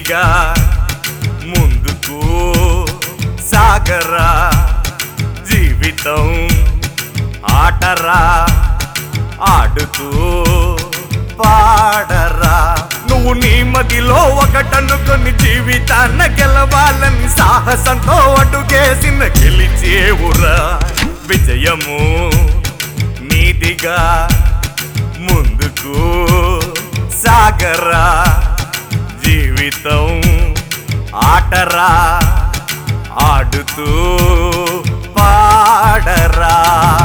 నీదిగా ముందుకు సాగరా జీవితం ఆటరా ఆడుతూ పాడరా నువ్వు నీ మదిలో ఒకటనుకొని జీవితాన్న గెలవాలని సాహసంతో అడుగేసిన గెలిచేవురా విజయము నీదిగా ముందుకు సాగరా జీవితం ఆటరా ఆడుతూ పాడరా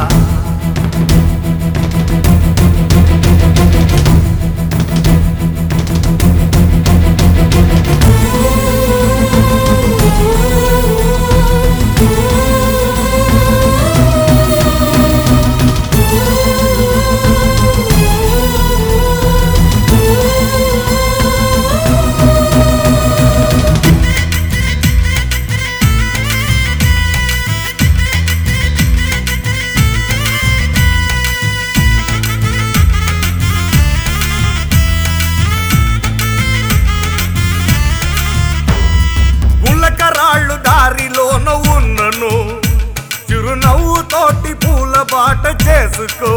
ఉల్లకరాళ్ళు దారిలోన ఉన్నను చిరునవ్వుతోటి పూల బాట చేసుకో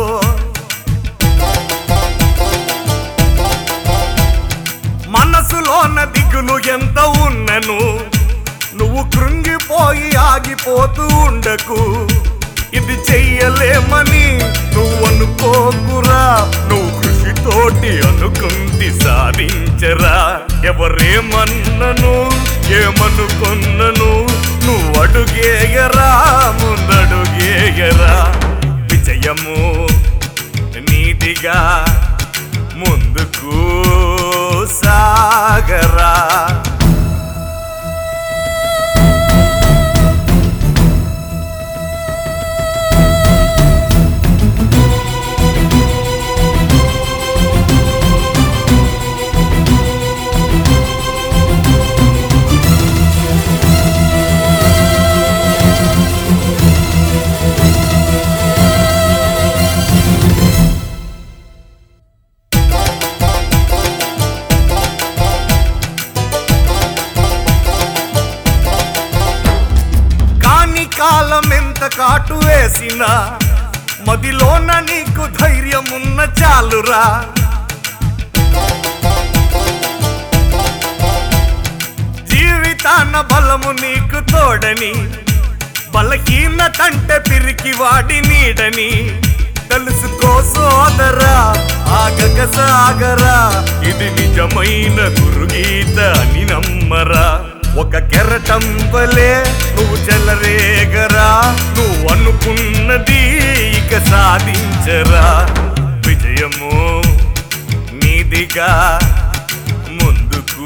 మనసులోన దిగులు ఎంత ఉన్నను నువ్వు కృంగిపోయి ఆగిపోతూ ఉండకు ఇది చెయ్యలేమని నువ్వు అనుకోకురా నువ్వు కృషితోటి అనుకుంది సాధించరా ఎవరేమన్నను ఏమనుకున్నను నువ్వు అడుగేయరా ముందడుగేయరా విజయము నీదిగా ముందుకు సాగరా కాని కాలం ఎంత కాటు వేసినా మదిలోన నీకు ధైర్యమున్న చాలురా జీవితాన బలము నీకు తోడని బలహీనతంటే పిరికి వాడి నీడని తెలుసుకో సోదరా ఆగక సాగరా ఇది నిజమైన గురుగీత అని నమ్మరా ఒక కెరటం వలే నువ్వు చెలరేగరా నువ్వు అనుకున్నది ఇక సాధించరా విజయము నీదిగా ముందుకు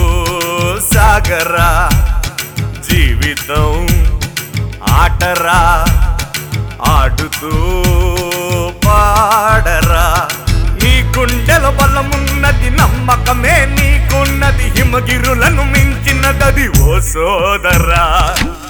సాగరా జీవితం ఆటరా ఆడుతూ పాడరా నీ గుండెల బలమున్నది నమ్మకమే నీకున్నది హిమగిరులను మించినదది ఓ సోదరా